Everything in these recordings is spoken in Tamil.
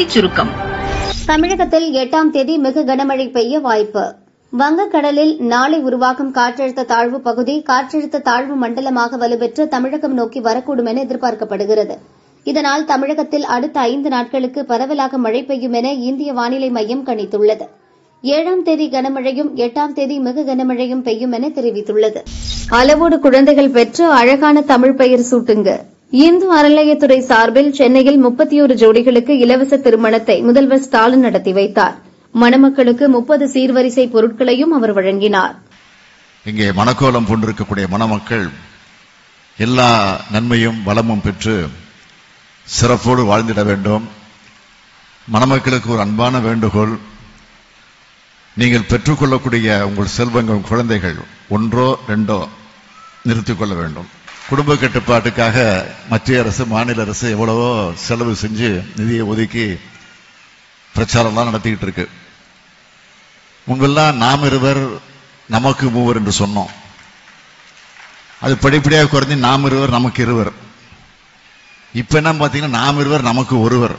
செய்திச் சுருக்கம் தமிழகத்தில் எட்டாம் தேதி மிக கனமழை பெய்ய வாய்ப்பு வங்கக்கடலில் நாளை உருவாகும் காற்றழுத்த தாழ்வு பகுதி காற்றழுத்த தாழ்வு மண்டலமாக வலுப்பெற்று தமிழகம் நோக்கி வரக்கூடும் என எதிர்பார்க்கப்படுகிறது இதனால் தமிழகத்தில் அடுத்த ஐந்து நாட்களுக்கு பரவலாக மழை பெய்யும் என இந்திய வானிலை மையம் கணித்துள்ளது ஏழாம் தேதி கனமழையும் எட்டாம் தேதி மிக கனமழையும் பெய்யும் என தெரிவித்துள்ளது அளவோடு குழந்தைகள் பெற்று அழகான தமிழ் பெயர் சூட்டுங்க இந்து அறநிலையத்துறை சார்பில் சென்னையில் முப்பத்தியோரு ஜோடிகளுக்கு இலவச திருமணத்தை முதல்வர் ஸ்டாலின் நடத்தி வைத்தார் மணமக்களுக்கு முப்பது சீர்வரிசை பொருட்களையும் அவர் வழங்கினார் இங்கே மணக்கோலம் பூண்டிருக்கக்கூடிய மணமக்கள் எல்லா நன்மையும் வளமும் பெற்று சிறப்போடு வாழ்ந்திட வேண்டும் மணமக்களுக்கு ஒரு அன்பான வேண்டுகோள் நீங்கள் பெற்றுக்கொள்ளக்கூடிய உங்கள் செல்வங்கள் குழந்தைகள் ஒன்றோ ரெண்டோ நிறுத்திக் கொள்ள வேண்டும் குடும்ப கட்டுப்பாட்டுக்காக மத்திய அரசு மாநில அரசு எவ்வளவோ செலவு செஞ்சு நிதியை ஒதுக்கி பிரச்சாரம்லாம் நடத்திக்கிட்டு இருக்கு முன்பெல்லாம் நாம் இருவர் நமக்கு மூவர் என்று சொன்னோம் அது படிப்படியாக குறைஞ்சு நாம் இருவர் நமக்கு இருவர் இப்ப என்ன பாத்தீங்கன்னா நாம் இருவர் நமக்கு ஒருவர்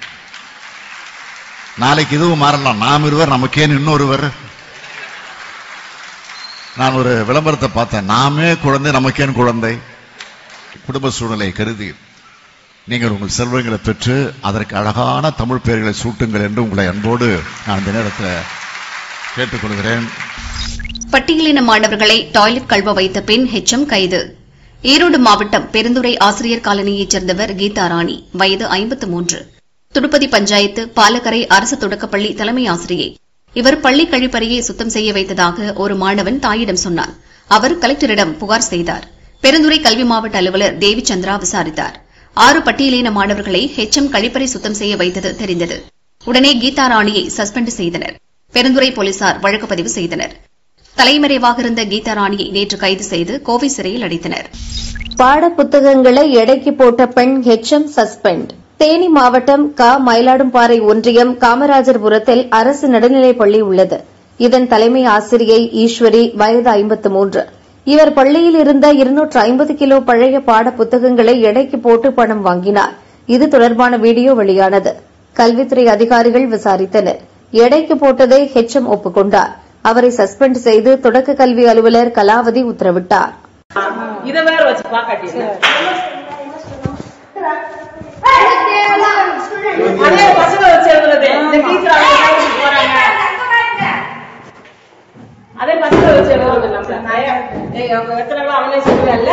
நாளைக்கு இதுவும் மாறலாம் நாம் இருவர் நமக்கேன் இன்னொருவர் நான் ஒரு விளம்பரத்தை பார்த்தேன் நாமே குழந்தை நமக்கேன் குழந்தை குடும்ப சூழ்நிலை கருதி நீங்கள் உங்கள் செல்வங்களை பெற்று அதற்கு அழகான தமிழ் பெயர்களை சூட்டுங்கள் என்று உங்களை அன்போடு நான் இந்த நேரத்தில் கேட்டுக்கொள்கிறேன் பட்டியலின மாணவர்களை டாய்லெட் கழுவ வைத்த பெண் ஹெச்எம் கைது ஈரோடு மாவட்டம் பெருந்துறை ஆசிரியர் காலனியைச் சேர்ந்தவர் கீதா ராணி வயது ஐம்பத்து மூன்று துடுப்பதி பஞ்சாயத்து பாலக்கரை அரசு தொடக்கப்பள்ளி தலைமை ஆசிரியை இவர் பள்ளி கழிப்பறையை சுத்தம் செய்ய வைத்ததாக ஒரு மாணவன் தாயிடம் சொன்னார் அவர் கலெக்டரிடம் புகார் செய்தார் பெருந்துறை கல்வி மாவட்ட அலுவலர் தேவி சந்திரா விசாரித்தார் ஆறு பட்டியலின மாணவர்களை ஹெச்எம் கழிப்பறை சுத்தம் செய்ய வைத்தது தெரிந்தது உடனே கீதா ராணியை சஸ்பெண்ட் செய்தனர் பெருந்துறை போலீசார் வழக்கு பதிவு செய்தனர் தலைமறைவாக இருந்த கீதா ராணியை நேற்று கைது செய்து கோவை சிறையில் அடைத்தனர் பாட புத்தகங்களை எடைக்கு போட்ட பெண் ஹெச்எம் சஸ்பெண்ட் தேனி மாவட்டம் க மயிலாடும்பாறை ஒன்றியம் காமராஜர்புரத்தில் அரசு நடுநிலைப் பள்ளி உள்ளது இதன் தலைமை ஆசிரியை ஈஸ்வரி வயது ஐம்பத்து மூன்று இவர் பள்ளியில் இருந்த இருநூற்று ஐம்பது கிலோ பழைய பாட புத்தகங்களை எடைக்கு போட்டு பணம் வாங்கினார் இது தொடர்பான வீடியோ வெளியானது கல்வித்துறை அதிகாரிகள் விசாரித்தனர் எடைக்கு போட்டதை ஹெச்எம் ஒப்புக்கொண்டார் அவரை சஸ்பெண்ட் செய்து தொடக்க கல்வி அலுவலர் கலாவதி உத்தரவிட்டார் இத வேற வச்சு பாக்காட்டி அதே பசங்க வச்சு எழுதுறது இந்த டீச்சர் அவங்க போறாங்க அதே பசங்க வச்சு எழுதுறது நம்ம ஏய் அவங்க வெத்தனெல்லாம் அவனே சொல்லுவல்ல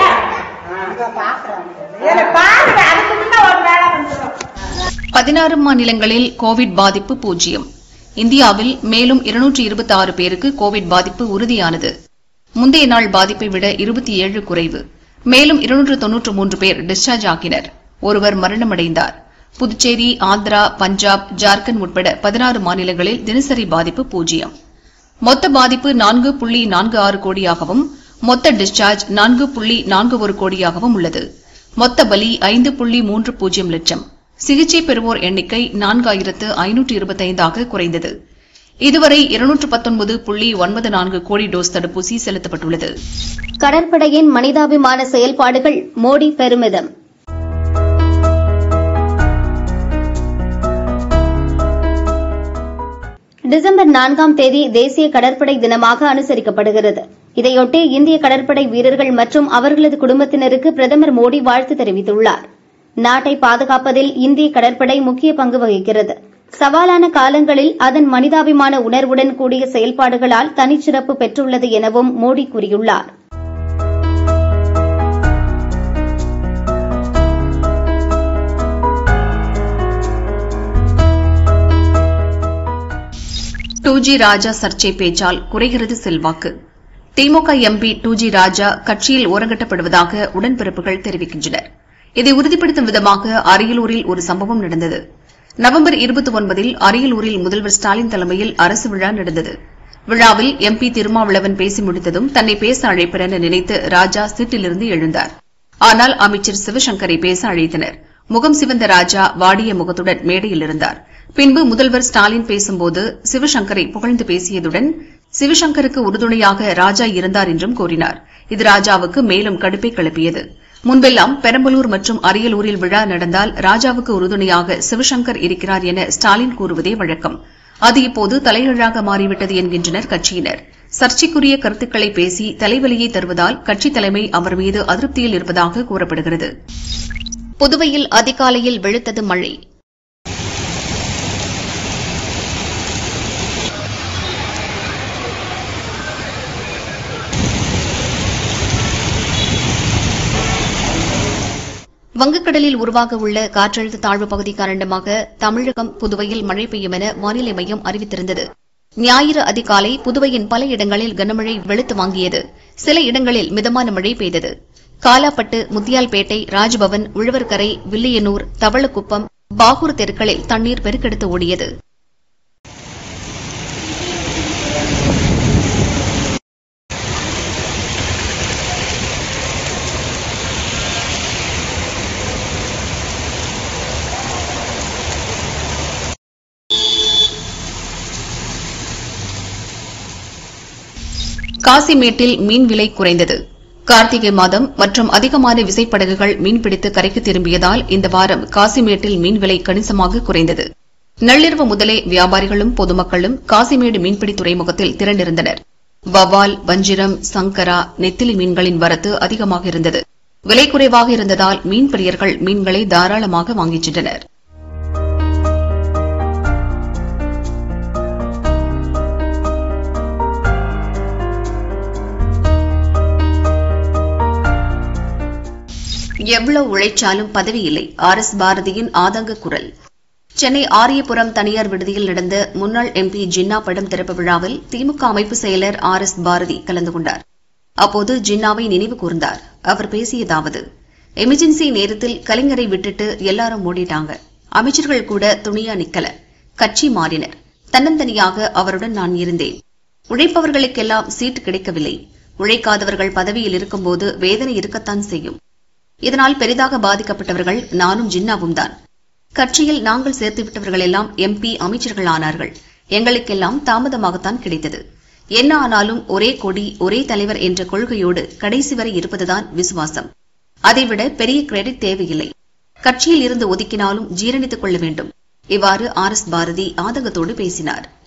பாருங்க அதுக்கு முன்ன ஒரு வேலை வந்துடும் பதினாறு மாநிலங்களில் கோவிட் பாதிப்பு பூஜ்ஜியம் இந்தியாவில் மேலும் இருநூற்று இருபத்தி ஆறு பேருக்கு கோவிட் பாதிப்பு உறுதியானது முந்தைய நாள் பாதிப்பை விட இருபத்தி ஏழு குறைவு மேலும் இருநூற்று தொன்னூற்று மூன்று பேர் டிஸ்சார்ஜ் ஆகினர் ஒருவர் மரணமடைந்தார் புதுச்சேரி ஆந்திரா பஞ்சாப் ஜார்க்கண்ட் உட்பட பதினாறு மாநிலங்களில் தினசரி பாதிப்பு பூஜ்ஜியம் மொத்த பாதிப்பு நான்கு புள்ளி நான்கு ஆறு கோடியாகவும் மொத்த டிஸ்சார்ஜ் நான்கு புள்ளி நான்கு ஒரு கோடியாகவும் உள்ளது மொத்த பலி ஐந்து புள்ளி மூன்று பூஜ்ஜியம் லட்சம் சிகிச்சை பெறுவோர் எண்ணிக்கை நான்காயிரத்து ஐநூற்று இருபத்தைந்தாக குறைந்தது இதுவரை இருநூற்று பத்தொன்பது புள்ளி ஒன்பது நான்கு கோடி டோஸ் தடுப்பூசி செலுத்தப்பட்டுள்ளது கடற்படையின் மனிதாபிமான செயல்பாடுகள் மோடி பெருமிதம் டிசம்பர் நான்காம் தேதி தேசிய கடற்படை தினமாக அனுசரிக்கப்படுகிறது இதையொட்டி இந்திய கடற்படை வீரர்கள் மற்றும் அவர்களது குடும்பத்தினருக்கு பிரதமர் மோடி வாழ்த்து தெரிவித்துள்ளார் நாட்டை பாதுகாப்பதில் இந்திய கடற்படை முக்கிய பங்கு வகிக்கிறது சவாலான காலங்களில் அதன் மனிதாபிமான உணர்வுடன் கூடிய செயல்பாடுகளால் தனிச்சிறப்பு பெற்றுள்ளது எனவும் மோடி கூறியுள்ளார் டூ ஜி ராஜா சர்ச்சை பேச்சால் குறைகிறது செல்வாக்கு DMK MP two G Raja கட்சியில் ஓரங்கட்டப்படுவதாக உடன்பிறப்புகள் தெரிவிக்கின்றனர் இதை உறுதிப்படுத்தும் விதமாக அரியலூரில் ஒரு சம்பவம் நடந்தது நவம்பர் இருபத்தி ஒன்பதில் அரியலூரில் முதல்வர் ஸ்டாலின் தலைமையில் அரசு விழா நடந்தது விழாவில் எம்பி திருமாவளவன் பேசி முடித்ததும் தன்னை பேச அழைப்பர் என நினைத்து ராஜா சீட்டிலிருந்து எழுந்தார் ஆனால் அமைச்சர் சிவசங்கரை பேச அழைத்தனர் முகம் சிவந்த ராஜா வாடிய முகத்துடன் மேடையில் இருந்தார் பின்பு முதல்வர் ஸ்டாலின் பேசும்போது சிவசங்கரை புகழ்ந்து பேசியதுடன் சிவசங்கருக்கு உறுதுணையாக ராஜா இருந்தார் என்றும் கூறினார் இது ராஜாவுக்கு மேலும் கடுப்பை கிளப்பியது முன்பெல்லாம் பெரம்பலூர் மற்றும் அரியலூரில் விழா நடந்தால் ராஜாவுக்கு உறுதுணையாக சிவசங்கர் இருக்கிறார் என ஸ்டாலின் கூறுவதே வழக்கம் அது இப்போது தலைகீழாக மாறிவிட்டது என்கின்றனர் கட்சியினர் சர்ச்சைக்குரிய கருத்துக்களை பேசி தலைவலியை தருவதால் கட்சித் தலைமை அவர் மீது அதிருப்தியில் இருப்பதாக கூறப்படுகிறது புதுவையில் அதிகாலையில் வெளுத்தது மழை வங்கக்கடலில் உருவாக உள்ள காற்றழுத்த தாழ்வு பகுதி காரணமாக தமிழகம் புதுவையில் மழை பெய்யும் என வானிலை மையம் அறிவித்திருந்தது ஞாயிறு அதிகாலை புதுவையின் பல இடங்களில் கனமழை வெளுத்து வாங்கியது சில இடங்களில் மிதமான மழை பெய்தது காலாப்பட்டு முத்தியால்பேட்டை ராஜ்பவன் உழவர்கரை வில்லியனூர் தவளக்குப்பம் பாகூர் தெருக்களில் தண்ணீர் பெருக்கெடுத்து ஓடியது காசிமேட்டில் மீன் விலை குறைந்தது கார்த்திகை மாதம் மற்றும் அதிகமான விசைப்படகுகள் மீன்பிடித்து கரைக்கு திரும்பியதால் இந்த வாரம் காசிமேட்டில் மீன் விலை கணிசமாக குறைந்தது நள்ளிரவு முதலே வியாபாரிகளும் பொதுமக்களும் காசிமேடு மீன்பிடி துறைமுகத்தில் திரண்டிருந்தனர் வவால் வஞ்சிரம் சங்கரா நெத்திலி மீன்களின் வரத்து அதிகமாக இருந்தது விலை குறைவாக இருந்ததால் மீன் பிரியர்கள் மீன்களை தாராளமாக வாங்கிச் சென்றனர் எவ்வளவு உழைச்சாலும் பதவி இல்லை ஆர் எஸ் பாரதியின் ஆதங்க குரல் சென்னை ஆரியபுரம் தனியார் விடுதியில் நடந்த முன்னாள் எம்பி ஜின்னா படம் திறப்பு விழாவில் திமுக அமைப்பு செயலர் ஆர் எஸ் பாரதி கலந்து கொண்டார் அப்போது ஜின்னாவை நினைவு கூர்ந்தார் அவர் பேசியதாவது எமர்ஜென்சி நேரத்தில் கலைஞரை விட்டுட்டு எல்லாரும் ஓடிட்டாங்க அமைச்சர்கள் கூட துணியா நிக்கல கட்சி மாறினர் தன்னந்தனியாக அவருடன் நான் இருந்தேன் உழைப்பவர்களுக்கெல்லாம் சீட்டு கிடைக்கவில்லை உழைக்காதவர்கள் பதவியில் இருக்கும்போது வேதனை இருக்கத்தான் செய்யும் இதனால் பெரிதாக பாதிக்கப்பட்டவர்கள் நானும் ஜின்னாவும் தான் கட்சியில் நாங்கள் சேர்த்துவிட்டவர்கள் எல்லாம் எம்பி அமைச்சர்கள் ஆனார்கள் எங்களுக்கெல்லாம் தாமதமாகத்தான் கிடைத்தது என்ன ஆனாலும் ஒரே கொடி ஒரே தலைவர் என்ற கொள்கையோடு கடைசி வரை இருப்பதுதான் விசுவாசம் அதைவிட பெரிய கிரெடிட் தேவையில்லை கட்சியில் இருந்து ஒதுக்கினாலும் ஜீரணித்துக் கொள்ள வேண்டும் இவ்வாறு ஆர் எஸ் பாரதி ஆதங்கத்தோடு பேசினார்